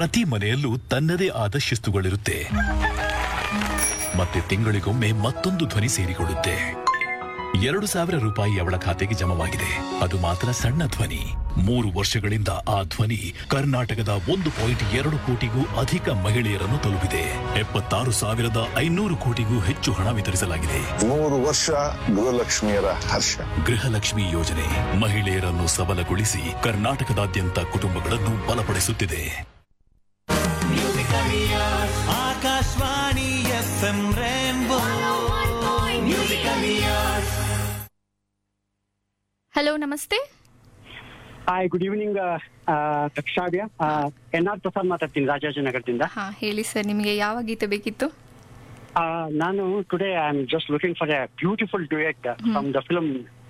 ಪ್ರತಿ ಮನೆಯಲ್ಲೂ ತನ್ನದೇ ಆದ ಶಿಸ್ತುಗಳಿರುತ್ತೆ ಮತ್ತೆ ತಿಂಗಳಿಗೊಮ್ಮೆ ಮತ್ತೊಂದು ಧ್ವನಿ ಸೇರಿಕೊಳ್ಳುತ್ತೆ ಎರಡು ಸಾವಿರ ರೂಪಾಯಿ ಅವಳ ಖಾತೆಗೆ ಜಮವಾಗಿದೆ ಅದು ಮಾತ್ರ ಸಣ್ಣ ಧ್ವನಿ ಮೂರು ವರ್ಷಗಳಿಂದ ಆ ಧ್ವನಿ ಕರ್ನಾಟಕದ ಒಂದು ಪಾಯಿಂಟ್ ಎರಡು ಕೋಟಿಗೂ ಅಧಿಕ ಮಹಿಳೆಯರನ್ನು ತಲುಪಿದೆ ಎಪ್ಪತ್ತಾರು ಸಾವಿರದ ಐನೂರು ಕೋಟಿಗೂ ಹೆಚ್ಚು ಹಣ ವಿತರಿಸಲಾಗಿದೆ ಮೂರು ವರ್ಷ ಗೃಹಲಕ್ಷ್ಮಿಯರ ಹರ್ಷ ಗೃಹಲಕ್ಷ್ಮಿ ಯೋಜನೆ ಮಹಿಳೆಯರನ್ನು ಸಬಲಗೊಳಿಸಿ ಕರ್ನಾಟಕದಾದ್ಯಂತ ಕುಟುಂಬಗಳನ್ನು ಬಲಪಡಿಸುತ್ತಿದೆ Akashvani F M rainbow hello ನಮಸ್ತೆ hi good evening Shravya N R Prasad ಮಾತಾಡ್ತೀನಿ ರಾಜಾಜಿನಗರದಿಂದ ಹಾ ಹೇಳಿ ಸರ್ ನಿಮಗೆ ಯಾವ ಗೀತೆ ಬೇಕಿತ್ತು ಆ, ನಾನು today I am just looking for a beautiful duet from the film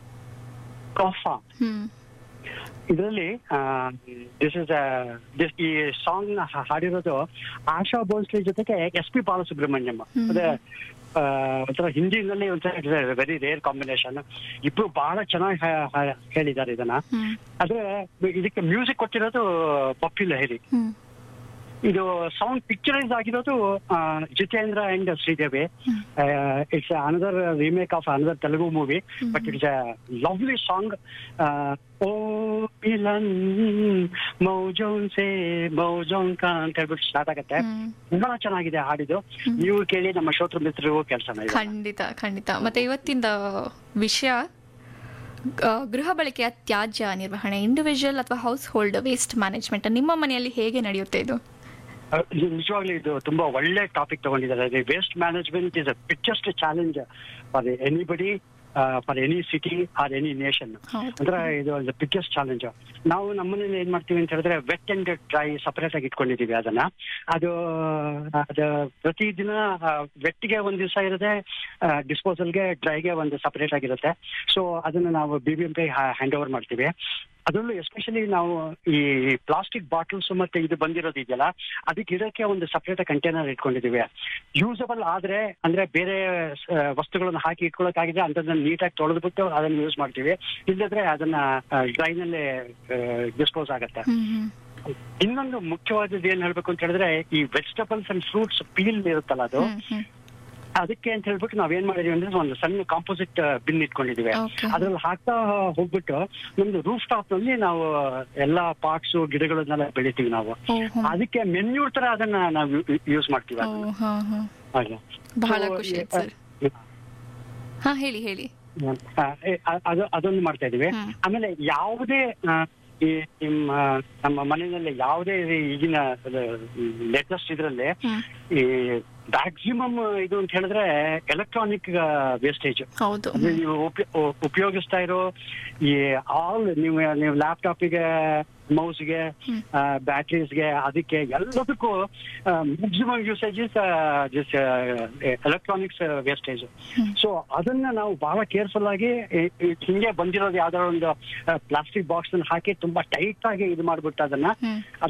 Kaafa hmm ಇದರಲ್ಲಿ ದಿಸ್ ಇಸ್ ದಿಸ್ ಈ ಸಾಂಗ್ ನ ಹಾ- ಹಾಡಿರೋದು ಆಶಾ ಭೋಸ್ಲೆ ಜೊತೆಗೆ ಎಸ್ ಪಿ ಬಾಲಸುಬ್ರಹ್ಮಣ್ಯಂ ಅದೇ ಆ, ಒಂಥರ ಹಿಂದಿನಲ್ಲಿ ಒಂಥರ ವೆರಿ ರೇರ್ ಕಾಂಬಿನೇಷನ್ ಇಬ್ರು ಬಹಳ ಚೆನ್ನಾಗಿ ಹಾ- ಹಾ- ಹೇಳಿದ್ದಾರೆ ಇದನ್ನ ಹ್ಮ್ ಆದ್ರೆ ಇದಕ್ಕೆ ಮ್ಯೂಸಿಕ್ ಕೊಟ್ಟಿರೋದು ಪಪ್ಪಿ ಲಹರಿ ಹ್ಮ್ ಇದು ಸೌಂಡ್ ಪಿಕ್ಚರೈಸ್ ಆಗಿರೋದು ಆ, Jeetendra and Sridevi it's another remake of another Telugu movie but it's a lovely song ಓ ಮಿಲನ್ ಮೌಜೋನ್ ಸೇ ಮೌಜೋನ್ ಕಾ ಅಂತ ಹೇಳ್ಬಿಟ್ಟು ಸ್ಟಾರ್ಟ್ ಆಗುತ್ತೆ ಹ್ಮ್. ಬಹಳ ಚೆನ್ನಾಗಿದೆ ಹಾಡಿದು ನೀವು ಕೇಳಿ ನಮ್ಮ ಶ್ರೋತೃ ಮಿತ್ರರಿಗೂ ಕೆಲಸ ಖಂಡಿತ ಖಂಡಿತ ಮತ್ತೆ ಇವತ್ತಿನ ವಿಷಯ ಆ, ಗೃಹ ಬಳಕೆಯ ತ್ಯಾಜ್ಯ ನಿರ್ವಹಣೆ ಇಂಡಿವಿಜುವಲ್ ಅಥವಾ ಹೌಸ್ ಹೋಲ್ಡ್ ವೇಸ್ಟ್ ಮ್ಯಾನೇಜ್ಮೆಂಟ್ ನಿಮ್ಮ ಮನೆಯಲ್ಲಿ ಹೇಗೆ ನಡೆಯುತ್ತೆ ಇದು ನಿಜವಾಗ್ಲೂ ಇದು ತುಂಬಾ ಒಳ್ಳೆ ಟಾಪಿಕ್ ತಗೊಂಡಿದ್ದಾರೆ waste management is a biggest challenge for anybody for any city or any nation ಹೌದು. ಅಂದ್ರೆ ಇದು ಬಿಗ್ಗೆಸ್ಟ್ ಚಾಲೆಂಜ್ ನಾವು ನಮ್ಮನೇಲಿ ಏನ್ ಮಾಡ್ತೀವಿ ಅಂತ ಹೇಳಿದ್ರೆ ವೆಟ್ ಅಂಡ್ ಡ್ರೈ ಸಪರೇಟ್ ಆಗಿ ಇಟ್ಕೊಂಡಿದೀವಿ ಅದನ್ನ ಅದು ಅದು ಪ್ರತಿದಿನ ವೆಟ್ಗೆ ಒಂದ್ ದಿವಸ ಇರುತ್ತೆ ಡಿಸ್ಪೋಸಲ್ಗೆ ಡ್ರೈಗೆ ಒಂದು ಸಪರೇಟ್ ಆಗಿರುತ್ತೆ ಸೊ ಅದನ್ನ ನಾವು B B M P hand over ಮಾಡ್ತೀವಿ ಅದರಲ್ಲೂ ಎಸ್ಪೆಷಲಿ ನಾವು ಈ ಪ್ಲಾಸ್ಟಿಕ್ ಬಾಟಲ್ಸ್ ಮತ್ತೆ ಇದು ಬಂದಿರೋದು ಇದೆಯಲ್ಲ ಅದಕ್ಕೆ ಇಡಕ್ಕೆ ಒಂದು ಸಪರೇಟ್ ಕಂಟೈನರ್ ಇಟ್ಕೊಂಡಿದೀವಿ ಯೂಸಬಲ್ ಆದ್ರೆ ಅಂದ್ರೆ ಬೇರೆ ಆ, ವಸ್ತುಗಳನ್ನ ಹಾಕಿ ಇಟ್ಕೊಳ್ಳೋಕ್ಕಾಗಿದೆ ಅಂತದನ್ನ ನೀಟಾಗಿ ತೊಳೆದ್ಬಿಟ್ಟು ಅದನ್ನ ಯೂಸ್ ಮಾಡ್ತೀವಿ ಇಲ್ಲದ್ರೆ ಅದನ್ನ ಡ್ರೈನಲ್ಲೇ ಡಿಸ್ಪೋಸ್ ಆಗತ್ತೆ ಹ್ಮ್ ಹ್ಮ್ ಇನ್ನೊಂದು ಮುಖ್ಯವಾದದ್ದು ಏನ್ ಹೇಳ್ಬೇಕು ಅಂತ ಹೇಳಿದ್ರೆ ಈ ವೆಜಿಟಬಲ್ಸ್ ಅಂಡ್ ಫ್ರೂಟ್ಸ್ ಪೀಲ್ ಇರುತ್ತಲ್ಲ ಅದು ಹ್ಮ್ ಹ್ಮ್ ಅದಕ್ಕೆ ಅಂತ ಹೇಳ್ಬಿಟ್ಟು ನಾವೇನ್ ಮಾಡಿದೀವಿ ಅಂದ್ರೆ ಒಂದು ಸಣ್ಣ ಕಾಂಪೋಸಿಟ್ ಬಿನ್ ಇಟ್ಕೊಂಡಿದೀವಿ Okay. ಅದ್ರಲ್ಲಿ ಹಾಕ್ತಾ ಹೋಗ್ಬಿಟ್ಟು ನಮ್ದು ರೂಫ್ ಟಾಪ್ ನಲ್ಲಿ ನಾವು ಎಲ್ಲಾ ಪಾರ್ಟ್ಸ್ ಗಿಡಗಳನ್ನೆಲ್ಲ ಬೆಳಿತೀವಿ ನಾವು ಓ, ಹ್ಮ್. ಅದಕ್ಕೆ ಮೆನ್ಯೂರ್ ತರ ಅದನ್ನ ನಾವು ಯೂಸ್ ಮಾಡ್ತೀವಿ ಓ ಅದನ್ನ. ಹಾ ಹಾ ಹಾಗೆ. ಬಹಳ So, ಖುಷಿ ಆಯ್ತು ಆ, ಸರ್ ಹಾ ಹೇಳಿ ಹೇಳಿ ಆ, ಏ, ಅ- ಅದು ಅದೊಂದು ಮಾಡ್ತಾ ಇದೀವಿ ಹ್ಮ್. ಆಮೇಲೆ ಯಾವುದೇ ಆ, ಈ ನಿಮ್ಮ ನಮ್ಮ ಮನೆಯಲ್ಲಿ ಯಾವುದೇ ಈಗಿನ ಲೇಟೆಸ್ಟ್ ಇದ್ರಲ್ಲಿ ಹ್ಮ್ ಈ ಮ್ಯಾಕ್ಸಿಮಮ್ ಇದು ಅಂತ ಹೇಳಿದ್ರೆ ಎಲೆಕ್ಟ್ರಾನಿಕ್ ವೇಸ್ಟೇಜ್ ಹೌದು ಅಂದ್ರೆ ನೀವು ಉಪ- ಉ- ಉಪಯೋಗಿಸ್ತಾ ಇರೋ ಈ ಆಲ್ ನೀವು ನೀವು ಲ್ಯಾಪ್ಟಾಪಿಗೆ ಮೌಸ್ಗೆ ಬ್ಯಾಟ್ರೀಸ್ಗೆ ಅದಕ್ಕೆ ಎಲ್ಲದಕ್ಕೂ maximum usages this electronics wastage so ಅದನ್ನ ನಾವು ಬಹಳ ಕೇರ್ಫುಲ್ ಆಗಿ ಈ- ಈ ಹಿಂಗೆ ಬಂದಿರೋದು ಯಾವ್ದಾರ ಒಂದು ಪ್ಲಾಸ್ಟಿಕ್ ಬಾಕ್ಸ್ ಹಾಕಿ ತುಂಬಾ ಟೈಟ್ ಆಗಿ ಇದು ಮಾಡ್ಬಿಟ್ಟು ಅದನ್ನ ಹ್ಮ್.